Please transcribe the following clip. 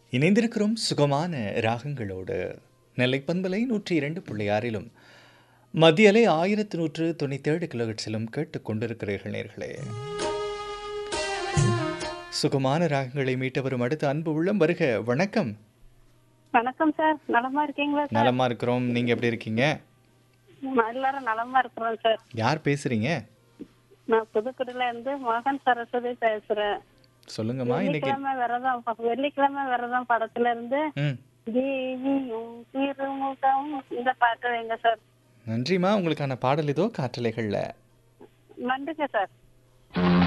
இணைந்திருக்கிறோம் சுகமான ராகங்களோடு நெல்லை பண்பலை நூற்றி இரண்டு புள்ளி ஆறிலும் மத்திய அலை ஆயிரத்து நூற்று தொண்ணூற்றேழு கிலோஹெட்ஸிலும் கேட்டுக் கொண்டிருக்கிறீர்கள் நேர்களே சுகமான ராகங்களை மீட்ட வரும் அடுத்த அன்பு உள்ளம் வருக வணக்கம் வணக்கம் சார் நலமா இருக்கீங்களா சார் நலமா இருக்கிறோம் நீங்க எப்படி இருக்கீங்க எல்லாரும் நலமா இருக்கிறோம் சார் யார் பேசுறீங்க நான் புதுக்குடியில இருந்து மகன் சரஸ்வதி பேசுறேன் சொல்லுங்கம்மா இன்னைக்கு வெள்ளிக்கிழமை விரதம் வெள்ளிக்கிழமை விரதம் படத்துல இருந்து ம் தேவியும் திருமுகம் இந்த பாட்டு வைங்க சார் நன்றிம்மா உங்களுக்கான பாடல் இதோ காற்றலைகள்ல நன்றிங்க சார்